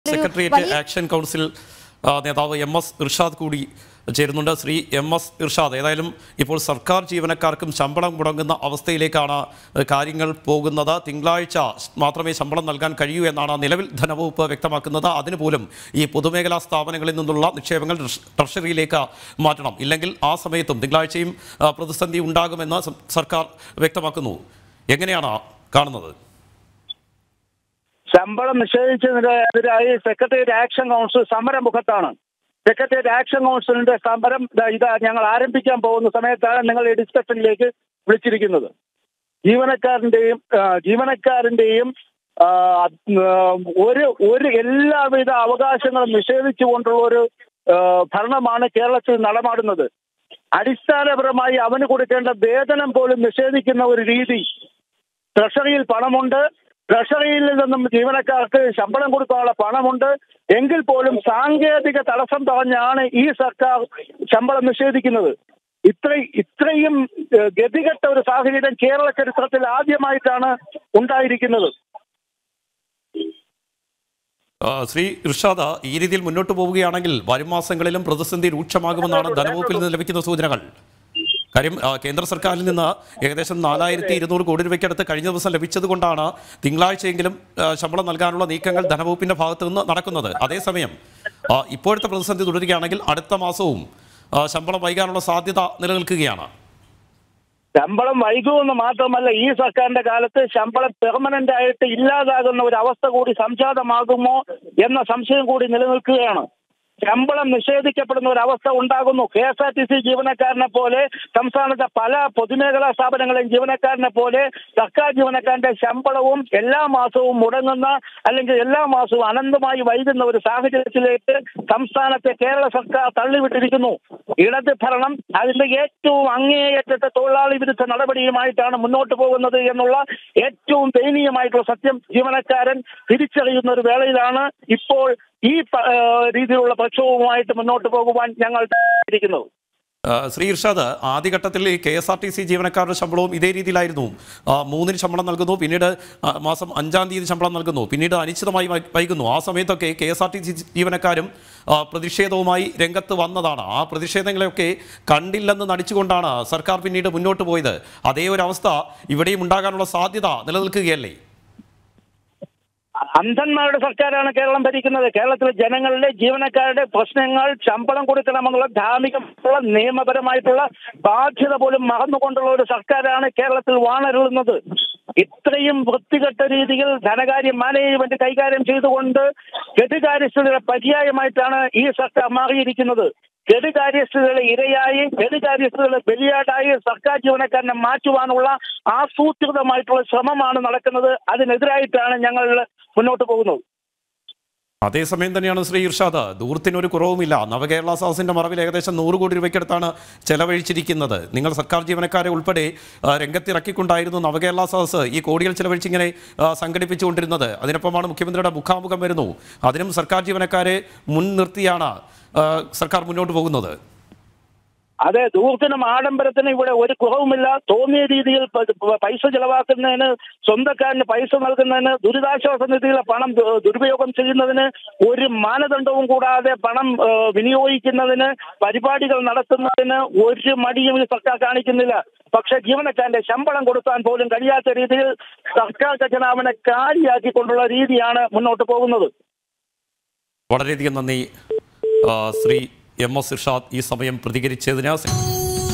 secretariat വലിയ- action council ആ, നേതാവ് എം എസ് ഇർഷാദ് കൂടി ചേരുന്നുണ്ട് ശ്രീ എം എസ് ഇർഷാദ് ഏതായാലും ഇപ്പോൾ സർക്കാർ ജീവനക്കാർക്കും ശമ്പളം മുടങ്ങുന്ന അവസ്ഥയിലേക്കാണ് ഏഹ്, കാര്യങ്ങൾ പോകുന്നത് തിങ്കളാഴ്ച മാത്രമേ ശമ്പളം നൽകാൻ കഴിയൂ എന്നാണ് നിലവിൽ ധനവകുപ്പ് വ്യക്തമാക്കുന്നത് അതിന് പോലും ഈ പൊതുമേഖലാ സ്ഥാപനങ്ങളിൽ നിന്നുള്ള നിക്ഷേപങ്ങൾ ട്രഷ- ട്രഷറിയിലേക്ക് മാറ്റണം ഇല്ലെങ്കിൽ ആ സമയത്തും തിങ്കളാഴ്ചയും ആ, പ്രതിസന്ധി ഉണ്ടാകുമെന്ന് സം- സർക്കാർ വ്യക്തമാക്കുന്നു എങ്ങനെയാണ് കാണുന്നത് ശമ്പളം നിഷേധിച്ചതിനെതിരായി സെക്രട്ടേറിയറ്റ് ആക്ഷൻ കൗൺസിൽ സമരമുഖത്താണ് സെക്രട്ടേറിയറ്റ് ആക്ഷൻ കൗൺസിലിന്റെ സമരം ദാ ഇതാ ഞങ്ങൾ ആരംഭിക്കാൻ പോകുന്ന സമയത്താണ് നിങ്ങൾ ഈ ഡിസ്കഷനിലേക്ക് വിളിച്ചിരിക്കുന്നത് ജീവനക്കാരന്റെയും ആ, ജീവനക്കാരന്റെയും ആ, ആ, ഒരു ഒരു എല്ലാവിധ അവകാശങ്ങളും നിഷേധിച്ചുകൊണ്ടുള്ള ഒരു ആ, ഭരണമാണ് കേരളത്തിൽ നടമാടുന്നത് അടിസ്ഥാനപരമായി അവന് കൊടുക്കേണ്ട വേതനം പോലും നിഷേധിക്കുന്ന ഒരു രീതി ട്രഷറിയിൽ പണമുണ്ട് ട്രഷറിയിൽ നിന്നും ജീവനക്കാർക്ക് ശമ്പളം കൊടുക്കാനുള്ള പണമുണ്ട് എങ്കിൽ പോലും സാങ്കേതിക തടസ്സം പറഞ്ഞാണ് ഈ സർക്കാർ ശമ്പളം നിഷേധിക്കുന്നത് ഇത്ര ഇത്രയും ഏഹ്, ഗതികെട്ട ഒരു സാഹചര്യം കേരള ചരിത്രത്തിൽ ആദ്യമായിട്ടാണ് ഉണ്ടായിരിക്കുന്നത് ആ, ശ്രീ ഇർഷാദ ഈ രീതിയിൽ മുന്നോട്ട് പോവുകയാണെങ്കിൽ വരും മാസങ്ങളിലും പ്രതിസന്ധി രൂക്ഷമാകുമെന്നാണ് ധനവകുപ്പിൽ നിന്ന് ലഭിക്കുന്ന സൂചനകൾ കാര്യം ആ, കേന്ദ്ര സർക്കാരിൽ നിന്ന് ഏകദേശം നാലായിരത്തി ഇരുന്നൂറ് കോടി രൂപയ്ക്കടുത്ത് കഴിഞ്ഞ ദിവസം ലഭിച്ചതുകൊണ്ടാണ് തിങ്കളാഴ്ചയെങ്കിലും ആ, ശമ്പളം നൽകാനുള്ള നീക്കങ്ങൾ ധനവകുപ്പിന്റെ ഭാഗത്തു നിന്ന് നടക്കുന്നത് അതേസമയം ആ, ഇപ്പോഴത്തെ പ്രതിസന്ധി തുടരുകയാണെങ്കിൽ അടുത്ത മാസവും ആ, ശമ്പളം വൈകാനുള്ള സാധ്യത നിലനിൽക്കുകയാണ് ശമ്പളം വൈകുമെന്ന് മാത്രമല്ല ഈ സർക്കാരിന്റെ കാലത്ത് ശമ്പളം പെർമനന്റ് ആയിട്ട് ഇല്ലാതാകുന്ന ഒരു അവസ്ഥ കൂടി സംജാതമാകുമോ എന്ന സംശയം കൂടി നിലനിൽക്കുകയാണ് ശമ്പളം നിഷേധിക്കപ്പെടുന്ന ഒരു അവസ്ഥ ഉണ്ടാകുന്നു K S R T C ജീവനക്കാരനെ പോലെ സംസ്ഥാനത്തെ പല പൊതുമേഖലാ സ്ഥാപനങ്ങളെയും ജീവനക്കാരനെ പോലെ സർക്കാർ ജീവനക്കാരന്റെ ശമ്പളവും എല്ലാ മാസവും മുടങ്ങുന്ന അല്ലെങ്കിൽ എല്ലാ മാസവും അനന്തമായി വൈകുന്ന ഒരു സാഹചര്യത്തിലേക്ക് സംസ്ഥാനത്തെ കേരള സർക്കാർ തള്ളിവിട്ടിരിക്കുന്നു ഇടത് ഭരണം അതിന്റെ ഏറ്റവും അങ്ങേയറ്റത്തെ തൊഴിലാളി വിരുദ്ധ നടപടിയുമായിട്ടാണ് മുന്നോട്ട് പോകുന്നത് എന്നുള്ള ഏറ്റവും ദയനീയമായിട്ടുള്ള സത്യം ജീവനക്കാരൻ തിരിച്ചറിയുന്ന ഒരു വേളയിലാണ് ഇപ്പോൾ ഈ പ- ഏഹ് രീതിയിലുള്ള പ്രക്ഷോഭവുമായിട്ട് മുന്നോട്ട് പോകുവാൻ ഞങ്ങൾ ഇരിക്കുന്നത് ആ, ശ്രീ ഇർഷാദ് ആദ്യഘട്ടത്തിൽ ഈ K S R T C ജീവനക്കാരുടെ ശമ്പളവും ഇതേ രീതിയിലായിരുന്നു ആ, മൂന്നിന് ശമ്പളം നൽകുന്നു പിന്നീട് ആ, മാസം അഞ്ചാം തീയതി ശമ്പളം നൽകുന്നു പിന്നീട് അനിശ്ചിതമായി വൈ- വൈകുന്നു ആ സമയത്തൊക്കെ K S R T C ജീവനക്കാരും ആ, പ്രതിഷേധവുമായി രംഗത്ത് വന്നതാണ് ആ പ്രതിഷേധങ്ങളെയൊക്കെ കണ്ടില്ലെന്ന് നടിച്ചുകൊണ്ടാണ് സർക്കാർ പിന്നീട് മുന്നോട്ട് പോയത് അതേ ഒരു അവസ്ഥ ഇവിടെയും ഉണ്ടാകാനുള്ള സാധ്യത നിലനിൽക്കുകയല്ലേ അന്ധന്മാരുടെ സർക്കാരാണ് കേരളം ഭരിക്കുന്നത് കേരളത്തിലെ ജനങ്ങളുടെ ജീവനക്കാരുടെ പ്രശ്നങ്ങൾ ശമ്പളം കൊടുക്കണമെന്നുള്ള ധാർമ്മികമായിട്ടുള്ള നിയമപരമായിട്ടുള്ള ബാധ്യത പോലും മറന്നുകൊണ്ടുള്ള ഒരു സർക്കാരാണ് കേരളത്തിൽ വാണരുളുന്നത് ഇത്രയും വൃത്തികെട്ട രീതിയിൽ ധനകാര്യ മാനേജ്മെന്റ് കൈകാര്യം ചെയ്തുകൊണ്ട് ഗതികാര്യസ്ഥതയുടെ പര്യായമായിട്ടാണ് ഈ സർക്കാർ മാറിയിരിക്കുന്നത് ഗതികാര്യസ്ഥതയുടെ ഇരയായി ഗതികാര്യസ്ഥതയുടെ ബലിയാടായി സർക്കാർ ജീവനക്കാരനെ മാറ്റുവാനുള്ള ആസൂത്രിതമായിട്ടുള്ള ശ്രമമാണ് നടക്കുന്നത് അതിനെതിരായിട്ടാണ് ഞങ്ങൾ മുന്നോട്ട് പോകുന്നത് അതേസമയം തന്നെയാണ് ശ്രീ ഇർഷാദ് ദൂരത്തിനൊരു കുറവുമില്ല നവകേരള സദസ്സിന്റെ മറവിൽ ഏകദേശം നൂറ് കോടി രൂപയ്ക്കടുത്താണ് ചെലവഴിച്ചിരിക്കുന്നത് നിങ്ങൾ സർക്കാർ ജീവനക്കാരെ ഉൾപ്പെടെ ആ, രംഗത്തിറക്കിക്കൊണ്ടായിരുന്നു നവകേരള സദസ്സ് ഈ കോടികൾ ചെലവഴിച്ചിങ്ങനെ ആ, സംഘടിപ്പിച്ചുകൊണ്ടിരുന്നത് അതിനൊപ്പമാണ് മുഖ്യമന്ത്രിയുടെ മുഖാമുഖം വരുന്നു അതിനും സർക്കാർ ജീവനക്കാരെ മുൻനിർത്തിയാണ് ആ, സർക്കാർ മുന്നോട്ട് പോകുന്നത് അതെ ദൂരത്തിനും ആഡംബരത്തിനും ഇവിടെ ഒരു കുറവുമില്ല തോന്നിയ രീതിയിൽ പ- പ- പൈസ ചെലവാക്കുന്നതിന് സ്വന്തക്കാരന് പൈസ നൽകുന്നതിന് ദുരിതാശ്വാസ നിധിയിലെ പണം ദു- ദുരുപയോഗം ചെയ്യുന്നതിന് ഒരു മാനദണ്ഡവും കൂടാതെ പണം ഏഹ്, വിനിയോഗിക്കുന്നതിന് പരിപാടികൾ നടത്തുന്നതിന് ഒരു മടിയും ഈ സർക്കാർ കാണിക്കുന്നില്ല പക്ഷെ ജീവനക്കാരന്റെ ശമ്പളം കൊടുക്കാൻ പോലും കഴിയാത്ത രീതിയിൽ സർക്കാർ ഖജനാവിനെ കാലിയാക്കിക്കൊണ്ടുള്ള രീതിയാണ് മുന്നോട്ട് പോകുന്നത് വളരെയധികം നന്ദി ആ, ശ്രീ എം എസ് ഇർഷാദ് ഈ സമയം പ്രതികരിച്ചതിന്